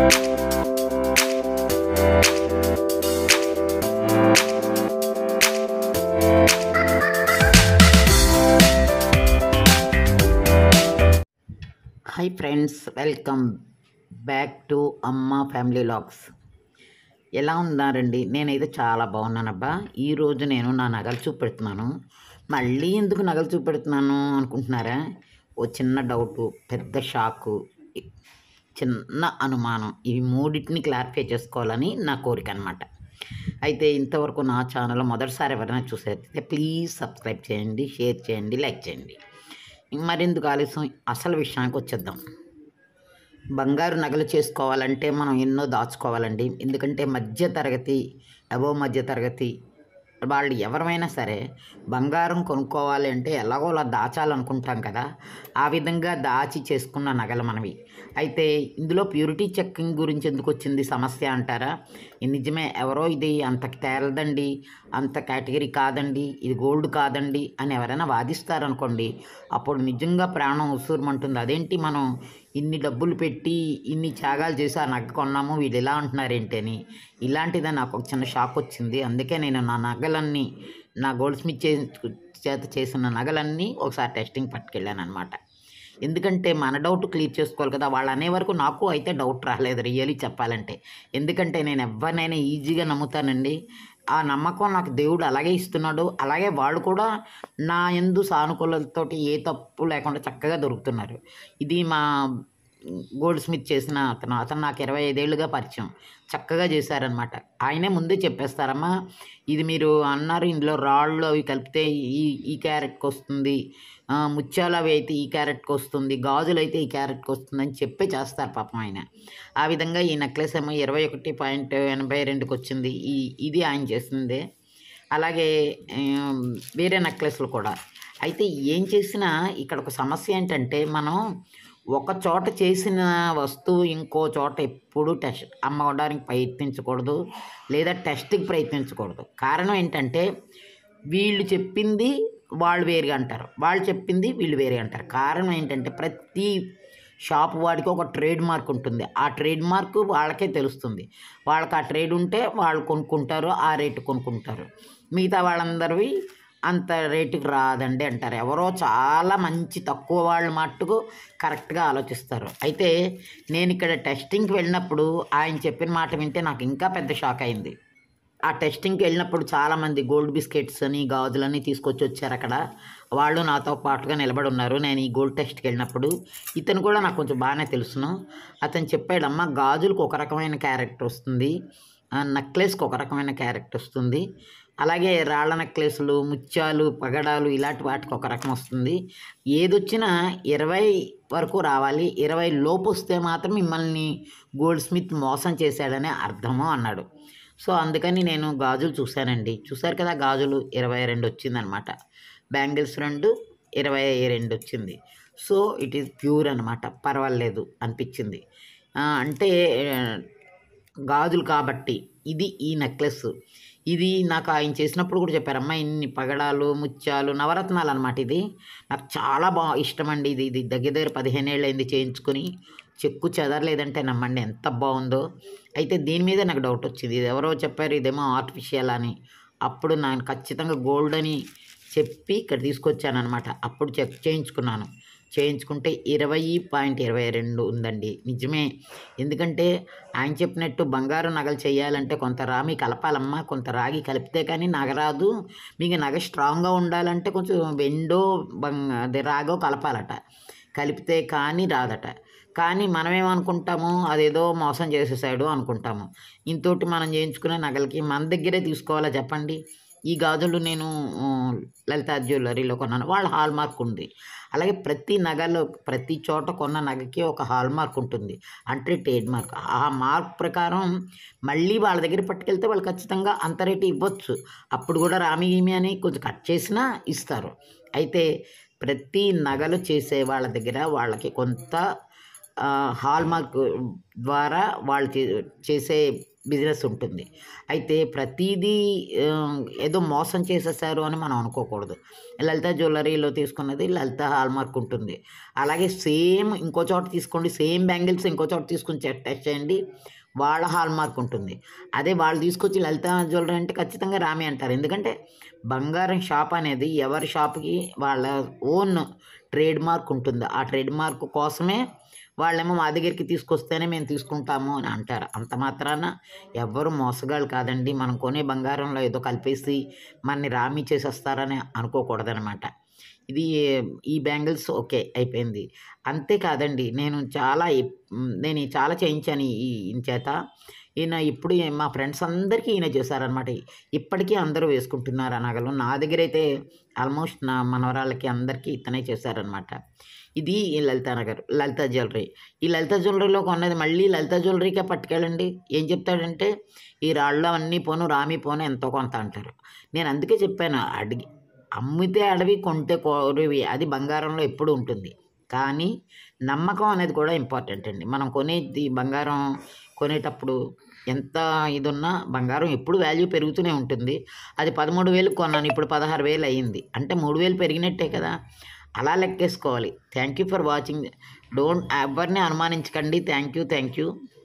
hi friends welcome back to Amma family logs ఎలా ఉన్నారండి నేనైతే చాలా బాగున్నానబ్బా ఈరోజు నేను నా నగలు చూపెడుతున్నాను మళ్ళీ ఎందుకు నగలు చూపెడుతున్నాను అనుకుంటున్నారా ఓ చిన్న డౌటు పెద్ద షాకు చిన్న అనుమానం ఇవి మూడింటిని క్లారిఫై చేసుకోవాలని నా కోరిక అనమాట అయితే ఇంతవరకు నా ఛానల్ మొదటిసారి ఎవరైనా చూసేస్తే ప్లీజ్ సబ్స్క్రైబ్ చేయండి షేర్ చేయండి లైక్ చేయండి మరెందుకు ఆలస్యం అసలు విషయానికి వచ్చేద్దాం బంగారు నగలు చేసుకోవాలంటే మనం ఎన్నో దాచుకోవాలండి ఎందుకంటే మధ్య తరగతి అబో మధ్య తరగతి వాళ్ళు ఎవరైనా సరే బంగారం కొనుక్కోవాలి అంటే ఎలాగోలా దాచాలనుకుంటాం కదా ఆ విధంగా దాచి చేసుకున్న నగలు మనవి అయితే ఇందులో ప్యూరిటీ చెక్కింగ్ గురించి ఎందుకు వచ్చింది సమస్య అంటారా ఇది నిజమే ఎవరో ఇది అంత తేలదండి అంత కేటగిరీ కాదండి ఇది గోల్డ్ కాదండి అని ఎవరైనా వాదిస్తారనుకోండి అప్పుడు నిజంగా ప్రాణం ఉసూరమంటుంది అదేంటి మనం ఇన్ని డబ్బులు పెట్టి ఇన్ని త్యాగాలు చేసి ఆ నగ కొన్నాము వీళ్ళు ఇలా అంటున్నారేంటి అని ఇలాంటిదే నాకు ఒక చిన్న షాక్ వచ్చింది అందుకే నేను నా నగలన్నీ నా గోల్డ్ స్మిత్ చే చేత చేసిన నగలన్నీ ఒకసారి టెస్టింగ్ పట్టుకెళ్ళాను అనమాట ఎందుకంటే మన డౌట్ క్లియర్ చేసుకోవాలి కదా వాళ్ళు అనే వరకు నాకు అయితే డౌట్ రాలేదు రియలీ చెప్పాలంటే ఎందుకంటే నేను ఎవరినైనా ఈజీగా నమ్ముతానండి ఆ నమ్మకం నాకు దేవుడు అలాగే ఇస్తున్నాడు అలాగే వాళ్ళు కూడా నా ఎందు సానుకూలతోటి ఏ తప్పు లేకుండా చక్కగా దొరుకుతున్నారు ఇది మా గోల్డ్ స్మిత్ చేసిన అతను అతను నాకు ఇరవై ఐదేళ్ళుగా పరిచయం చక్కగా చేశారనమాట ఆయనే ముందే చెప్పేస్తారమ్మా ఇది మీరు అన్నారు ఇందులో రాళ్ళు అవి కలిపితే ఈ ఈ క్యారెట్కి వస్తుంది ఆ, ముత్యాలు అవి అయితే ఈ క్యారెట్కి వస్తుంది గాజులు అయితే ఈ క్యారెట్కి వస్తుంది అని చెప్పే చేస్తారు పాపం ఆయన ఆ విధంగా ఈ నెక్లెస్ ఏమో ఇరవై ఒకటి పాయింట్ ఎనభై రెండుకి వచ్చింది ఈ ఇది ఆయన చేసిందే అలాగే ఆ, వేరే నెక్లెస్లు కూడా అయితే ఏం చేసినా ఇక్కడ ఒక సమస్య ఏంటంటే మనం ఒక చోట చేసిన వస్తువు ఇంకో చోట ఎప్పుడూ టెస్ట్ అమ్మడానికి ప్రయత్నించకూడదు లేదా టెస్ట్కి ప్రయత్నించకూడదు కారణం ఏంటంటే వీళ్ళు చెప్పింది వాళ్ళు వేరుగా అంటారు వాళ్ళు చెప్పింది వీళ్ళు వేరే అంటారు కారణం ఏంటంటే ప్రతి షాప్ వాడికి ఒక ట్రేడ్ మార్క్ ఉంటుంది ఆ ట్రేడ్ మార్క్ వాళ్ళకే తెలుస్తుంది వాళ్ళకి ఆ ట్రేడ్ ఉంటే వాళ్ళు కొనుక్కుంటారు ఆ రేటు కొనుక్కుంటారు మిగతా వాళ్ళందరివి అంత రేటుకి రాదండి అంటారు ఎవరో చాలా మంచి తక్కువ వాళ్ళు మట్టుకు కరెక్ట్గా ఆలోచిస్తారు అయితే నేను ఇక్కడ టెస్టింగ్కి వెళ్ళినప్పుడు ఆయన చెప్పిన మాట వింటే నాకు ఇంకా పెద్ద షాక్ అయింది ఆ టెస్టింగ్కి వెళ్ళినప్పుడు చాలామంది గోల్డ్ బిస్కెట్స్ అని గాజులని తీసుకొచ్చి వచ్చారు అక్కడ వాళ్ళు నాతో పాటుగా నిలబడి ఉన్నారు నేను ఈ గోల్డ్ టెస్ట్కి వెళ్ళినప్పుడు ఇతను కూడా నాకు కొంచెం బాగానే తెలుసును అతను చెప్పాడమ్మా గాజులకు ఒక రకమైన క్యారెక్టర్ వస్తుంది నెక్లెస్కి ఒక రకమైన క్యారెక్టర్ వస్తుంది అలాగే రాళ్ళ నెక్లెస్లు ముత్యాలు పగడాలు ఇలాంటి వాటికి ఒక రకం వస్తుంది ఏదొచ్చినా ఇరవై వరకు రావాలి ఇరవై లోపు వస్తే మాత్రం మిమ్మల్ని గోల్డ్ స్మిత్ మోసం చేశాడనే అర్థము అన్నాడు సో అందుకని నేను గాజులు చూశానండి చూశారు కదా గాజులు ఇరవై రెండు వచ్చిందనమాట బ్యాంగిల్స్ రెండు ఇరవై రెండు వచ్చింది సో ఇట్ ఈస్ ప్యూర్ అనమాట పర్వాలేదు అనిపించింది ఆ, అంటే ఆ, గాజులు కాబట్టి ఇది ఈ నెక్లెస్ ఇది నాకు ఆయన చేసినప్పుడు కూడా చెప్పారమ్మా ఇన్ని పగడాలు ముత్యాలు నవరత్నాలు అనమాట ఇది నాకు చాలా బాగా ఇష్టమండి ఇది ఇది దగ్గర దగ్గర పదిహేను ఏళ్ళు అయింది చేయించుకొని చెక్కు చెదరలేదంటే నమ్మండి ఎంత బాగుందో అయితే దీని మీద నాకు డౌట్ వచ్చింది ఇది ఎవరో చెప్పారు ఇదేమో ఆర్టిఫిషియల్ అని అప్పుడు నేను ఖచ్చితంగా గోల్డ్ అని చెప్పి ఇక్కడ తీసుకొచ్చాను అనమాట అప్పుడు చెక్ చేయించుకున్నాను చేయించుకుంటే ఇరవై పాయింట్ ఇరవై రెండు ఉందండి నిజమే ఎందుకంటే ఆయన చెప్పినట్టు బంగారు నగలు చేయాలంటే కొంత రామి కలపాలమ్మా కొంత రాగి కలిపితే కానీ నగ రాదు మీకు నగ స్ట్రాంగ్గా ఉండాలంటే కొంచెం వెండో బంగ అదే రాగో కలపాలట కలిపితే కానీ రాదట కానీ మనం ఏమనుకుంటాము అదేదో మోసం చేసేసాడు అనుకుంటాము ఇంతోటి మనం చేయించుకునే నగలకి మన దగ్గరే తీసుకోవాలా చెప్పండి ఈ గాజులు నేను ఆ, లలితా జ్యువెలరీలో కొన్నాను వాళ్ళ హాల్ మార్క్ ఉంది అలాగే ప్రతి నగలో ప్రతి చోట కొన్న నగకి ఒక హాల్ మార్క్ ఉంటుంది అంటే ట్రేడ్ మార్క్ ఆ మార్క్ ప్రకారం మళ్ళీ వాళ్ళ దగ్గర పట్టుకెళ్తే వాళ్ళు ఖచ్చితంగా అంత రేటు ఇవ్వచ్చు అప్పుడు కూడా రామి గీమి అని కొంచెం కట్ చేసినా ఇస్తారు అయితే ప్రతి నగలు చేసే వాళ్ళ దగ్గర వాళ్ళకి కొంత హాల్ మార్క్ ద్వారా వాళ్ళు చే- చేసే బిజినెస్ ఉంటుంది అయితే ప్రతిదీ ఆ, ఏదో మోసం చేసేసారు అని మనం అనుకోకూడదు లలిత జ్యువెలరీలో తీసుకున్నది లలిత హాల్మార్క్ ఉంటుంది అలాగే సేమ్ ఇంకో చోట తీసుకోండి సేమ్ బ్యాంగిల్స్ ఇంకో చోట తీసుకుని చె- టెస్ట్ చేయండి వాళ్ళ హాల్మార్క్ ఉంటుంది అదే వాళ్ళు తీసుకొచ్చి లలిత జ్యువెలరీ అంటే ఖచ్చితంగా రామి అంటారు ఎందుకంటే బంగారం షాప్ అనేది ఎవరి షాప్కి వాళ్ళ ఓన్ ట్రేడ్ మార్క్ ఉంటుంది ఆ ట్రేడ్ మార్క్ కోసమే వాళ్ళేమో మా దగ్గరికి తీసుకొస్తేనే మేము తీసుకుంటాము అని అంటారు అంత మాత్రాన ఎవ్వరు మోసగాళ్ళు కాదండి మనం కొనే బంగారంలో ఏదో కలిపేసి మనని రామి చేసేస్తారని అనుకోకూడదనమాట ఇది ఈ బ్యాంగిల్స్ ఓకే అయిపోయింది అంతేకాదండి నేను చాలా ఇప్- నేను ఈ చాలా చేయించాను ఈ ఈయన చేత ఈయన ఇప్పుడు ఏ- మా ఫ్రెండ్స్ అందరికీ ఈయన చేశారనమాట ఇప్పటికీ అందరూ వేసుకుంటున్నారు ఆ నగలు నా దగ్గర అయితే ఆల్మోస్ట్ నా మనవరాళ్ళకి అందరికీ ఇతనే చేశారనమాట ఇది ఈ లలిత నగర్ లలిత జ్యువెలరీ ఈ లలిత జ్యువెలరీలో కొన్నది మళ్ళీ లలిత జ్యువెలరీకే పట్టుకెళ్ళండి ఏం చెప్తాడంటే ఈ రాళ్ళు అన్నీ పోను రామి పోను ఎంతో కొంత అంటారు నేను అందుకే చెప్పాను అడిగి అమ్మితే అడవి కొంటే కోరివి అది బంగారంలో ఎప్పుడు ఉంటుంది కానీ నమ్మకం అనేది కూడా ఇంపార్టెంట్ అండి మనం కొనేది బంగారం కొనేటప్పుడు ఎంత ఇది ఉన్నా బంగారం ఎప్పుడు వాల్యూ పెరుగుతూనే ఉంటుంది అది పదమూడు వేలకు కొన్నాను ఇప్పుడు పదహారు వేలు అయ్యింది అంటే మూడు వేలు పెరిగినట్టే కదా అలా లెక్కేసుకోవాలి thank you for watching don't ఎవరిని అనుమానించకండి థ్యాంక్ యూ థ్యాంక్ యూ